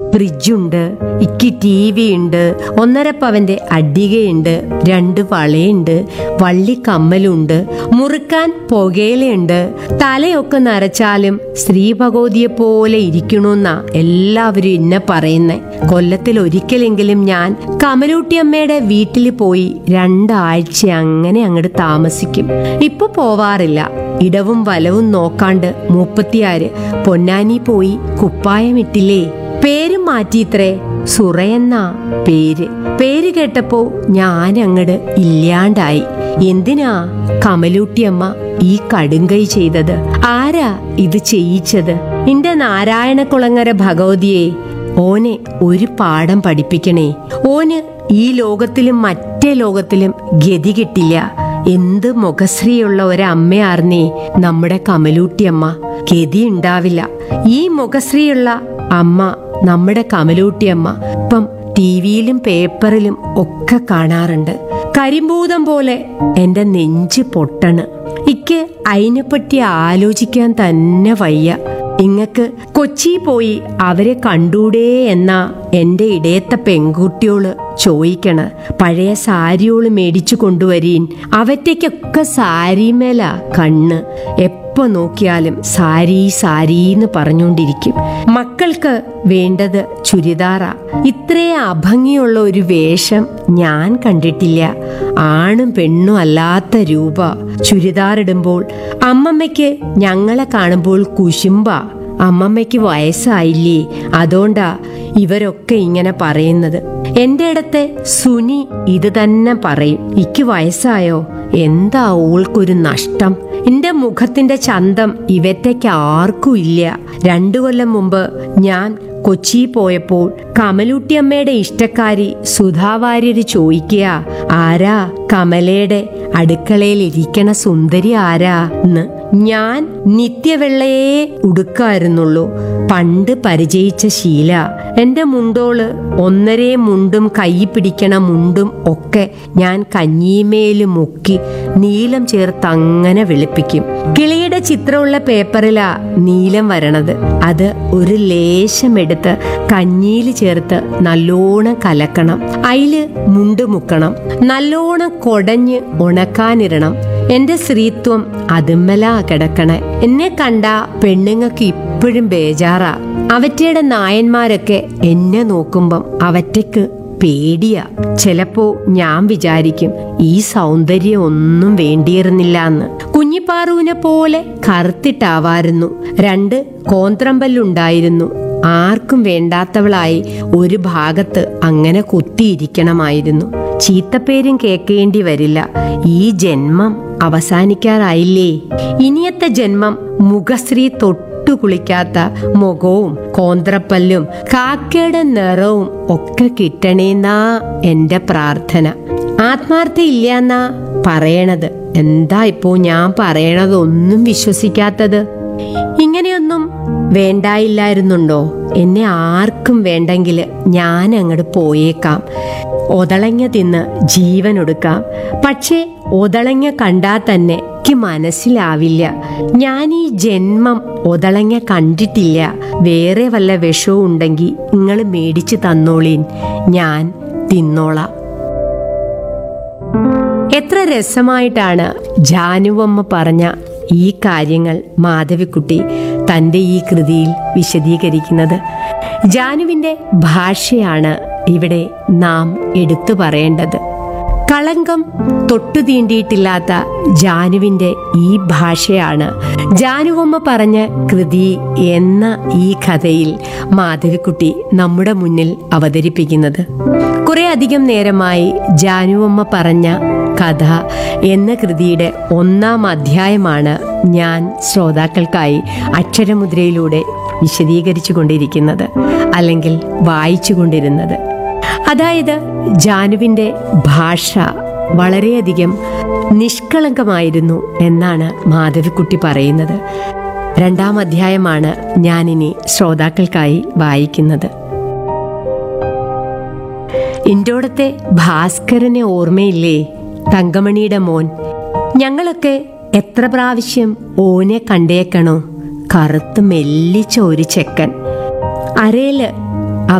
ഫ്രിഡ്ജുണ്ട് ഇക്ക് T V ഉണ്ട് ഒന്നര പവന്റെ അഡികയുണ്ട് രണ്ട് വളയുണ്ട് വള്ളി കമ്മലുണ്ട് മുറുക്കാൻ പുകയിലുണ്ട് തലയൊക്കെ നരച്ചാലും സ്ത്രീ ഭഗവതിയെ പോലെ ഇരിക്കണമെന്നാ എല്ലാവരും ഇന്നെ പറയുന്നേ കൊല്ലത്തിൽ ഒരിക്കലെങ്കിലും ഞാൻ കമലൂട്ടിയമ്മയുടെ വീട്ടിൽ പോയി രണ്ടാഴ്ച അങ്ങനെ അങ്ങോട്ട് താമസിക്കും ഇപ്പൊ പോവാറില്ല ഇടവും വലവും നോക്കാണ്ട് മൂപ്പത്തിയാര് പൊന്നാനി പോയി കുപ്പായമിട്ടില്ലേ പേരും മാറ്റിയിത്രേ സുറയെന്നാ പേര് പേര് കേട്ടപ്പോ ഞാൻ അങ്ങട് ഇല്ലാണ്ടായി എന്തിനാ കമലൂട്ടിയമ്മ ഈ കടുങ്കൈ ചെയ്തത് ആരാ ഇത് ചെയ്യിച്ചത് എന്റെ നാരായണകുളങ്ങര ഭഗവതിയെ ഓനെ ഒരു പാഠം പഠിപ്പിക്കണേ ഓന് ഈ ലോകത്തിലും മറ്റേ ലോകത്തിലും ഗതി കിട്ടില്ല എന്ത് മുഖശ്രീയുള്ള ഒരമ്മയാർന്നേ നമ്മുടെ കമലൂട്ടിയമ്മ ഗതി ഉണ്ടാവില്ല ഈ മുഖശ്രീയുള്ള അമ്മ നമ്മുടെ കമലൂട്ടിയമ്മ ഇപ്പം ടിവിയിലും പേപ്പറിലും ഒക്കെ കാണാറുണ്ട് കരിമ്പൂതം പോലെ എന്റെ നെഞ്ച് പൊട്ടണ് ഇക്ക് അതിനെപ്പറ്റി ആലോചിക്കാൻ തന്നെ വയ്യ ഇങ്ങക്ക് കൊച്ചി പോയി അവരെ കണ്ടൂടേ എന്നാ എന്റെ ഇടയത്തെ പെൺകുട്ടിയോള് ചോദിക്കണ പഴയ സാരിയോള് മേടിച്ചു കൊണ്ടുവരീൻ അവറ്റയ്ക്കൊക്കെ സാരിമേല കണ്ണ് എപ്പോ നോക്കിയാലും സാരി സാരീന്ന് പറഞ്ഞുകൊണ്ടിരിക്കും മക്കൾക്ക് വേണ്ടത് ചുരിദാറാ ഇത്രയും അഭംഗിയുള്ള ഒരു വേഷം ഞാൻ കണ്ടിട്ടില്ല ആണും പെണ്ണും അല്ലാത്ത രൂപ ചുരിദാറിടുമ്പോൾ അമ്മമ്മയ്ക്ക് ഞങ്ങളെ കാണുമ്പോൾ കുശുമ്പ അമ്മമ്മയ്ക്ക് വയസ്സായില്ലേ അതുകൊണ്ടാ ഇവരൊക്കെ ഇങ്ങനെ പറയുന്നത് എന്റെ അടുത്ത് സുനി ഇത് തന്നെ പറയും ഇക്ക് വയസ്സായോ എന്താ ഓൾക്കൊരു നഷ്ടം എന്റെ മുഖത്തിന്റെ ചന്തം ഇവറ്റയ്ക്ക് ആർക്കും ഇല്ല രണ്ടു കൊല്ലം മുമ്പ് ഞാൻ കൊച്ചി പോയപ്പോൾ കമലൂട്ടിയമ്മയുടെ ഇഷ്ടക്കാരി സുധാവാര്യര് ചോദിക്കുക ആരാ കമലയുടെ അടുക്കളയിൽ ഇരിക്കണ സുന്ദരി ആരാ എന്ന് ഞാൻ നിത്യവെള്ളയെ ഉടുക്കായിരുന്നുള്ളൂ പണ്ട് പരിചയിച്ച ശീല എന്റെ മുണ്ടോള് ഒന്നരേ മുണ്ടും കൈ പിടിക്കണ മുണ്ടും ഒക്കെ ഞാൻ കഞ്ഞിമേല് മുക്കി നീലം ചേർത്ത് അങ്ങനെ വെളുപ്പിക്കും കിളിയുടെ ചിത്രമുള്ള പേപ്പറിലാ നീലം വരണത് അത് ഒരു ലേശം എടുത്ത് കഞ്ഞിയിൽ ചേർത്ത് നല്ലോണം കലക്കണം അതില് മുണ്ട് മുക്കണം നല്ലോണം കൊടഞ്ഞ് ഉണക്കാനിടണം എന്റെ സ്ത്രീത്വം അതുമ്മലാ കിടക്കണേ എന്നെ കണ്ട പെണ്ണുങ്ങൾക്ക് ഇപ്പോഴും ബേജാറാ അവറ്റയുടെ നായന്മാരൊക്കെ എന്നെ നോക്കുമ്പം അവറ്റയ്ക്ക് പേടിയാ ചിലപ്പോ ഞാൻ വിചാരിക്കും ഈ സൗന്ദര്യം ഒന്നും വേണ്ടിയിരുന്നില്ല എന്ന് കുഞ്ഞിപ്പാറുവിനെ പോലെ കറുത്തിട്ടാവായിരുന്നു രണ്ട് കോന്ത്രമ്പല്ലുണ്ടായിരുന്നു ആർക്കും വേണ്ടാത്തവളായി ഒരു ഭാഗത്ത് അങ്ങനെ കുത്തിയിരിക്കണമായിരുന്നു ചീത്തപ്പേരും കേൾക്കേണ്ടി വരില്ല ഈ ജന്മം അവസാനിക്കാറായില്ലേ ഇനിയത്തെ ജന്മം മുഖശ്രീ തൊട്ടു കുളിക്കാത്ത മുഖവും കോന്ത്രപ്പല്ലും കാക്കയുടെ നിറവും ഒക്കെ കിട്ടണേന്നാ എന്റെ പ്രാർത്ഥന ആത്മാർത്ഥ ഇല്ലാന്നാ പറയണത് എന്താ ഇപ്പോ ഞാൻ പറയണതൊന്നും വിശ്വസിക്കാത്തത് ഇങ്ങനെയൊന്നും വേണ്ടായില്ലായിരുന്നുണ്ടോ എന്നെ ആർക്കും വേണ്ടെങ്കിൽ ഞാൻ അങ്ങോട്ട് പോയേക്കാം ഒതളങ്ങ തിന്ന് ജീവൻ ഒടുക്കാം പക്ഷേ ഒതളങ്ങ കണ്ടാൽ തന്നെ എനിക്ക് മനസ്സിലാവില്ല ഞാൻ ഈ ജന്മം ഒതളങ്ങ കണ്ടിട്ടില്ല വേറെ വല്ല വിഷവും ഉണ്ടെങ്കിൽ നിങ്ങൾ മേടിച്ച് തന്നോളീൻ ഞാൻ തിന്നോളാം എത്ര രസമായിട്ടാണ് ജാനുവമ്മ പറഞ്ഞ ഈ കാര്യങ്ങൾ മാധവിക്കുട്ടി തൻ്റെ ഈ കൃതിയിൽ വിശദീകരിക്കുന്നത് ജാനുവിൻ്റെ ഭാഷയാണ് ഇവിടെ നാം എടുത്തു പറയേണ്ടത് കളങ്കം തൊട്ടു തീണ്ടിയിട്ടില്ലാത്ത ജാനുവിൻ്റെ ഈ ഭാഷയാണ് ജാനുവമ്മ പറഞ്ഞ കൃതി എന്ന ഈ കഥയിൽ മാധവിക്കുട്ടി നമ്മുടെ മുന്നിൽ അവതരിപ്പിക്കുന്നത് കുറെ അധികം നേരമായി ജാനുവമ്മ പറഞ്ഞ കഥ എന്ന കൃതിയുടെ ഒന്നാം അധ്യായമാണ് ഞാൻ ശ്രോതാക്കൾക്കായി അക്ഷരമുദ്രയിലൂടെ വിശദീകരിച്ചു കൊണ്ടിരിക്കുന്നത് അല്ലെങ്കിൽ വായിച്ചു കൊണ്ടിരുന്നത് അതായത് ജാനുവിൻ്റെ ഭാഷ വളരെയധികം നിഷ്കളങ്കമായിരുന്നു എന്നാണ് മാധവിക്കുട്ടി പറയുന്നത് രണ്ടാം അധ്യായമാണ് ഞാനിനി ശ്രോതാക്കൾക്കായി വായിക്കുന്നത് ഇൻ്റോടത്തെ ഭാസ്കരനെ ഓർമ്മയില്ലേ തങ്കമണിയുടെ മോൻ ഞങ്ങളൊക്കെ എത്ര പ്രാവശ്യം ഓനെ കണ്ടേക്കണോ കറുത്ത് മെല്ലിച്ച ഒരു ചെക്കൻ അരയില്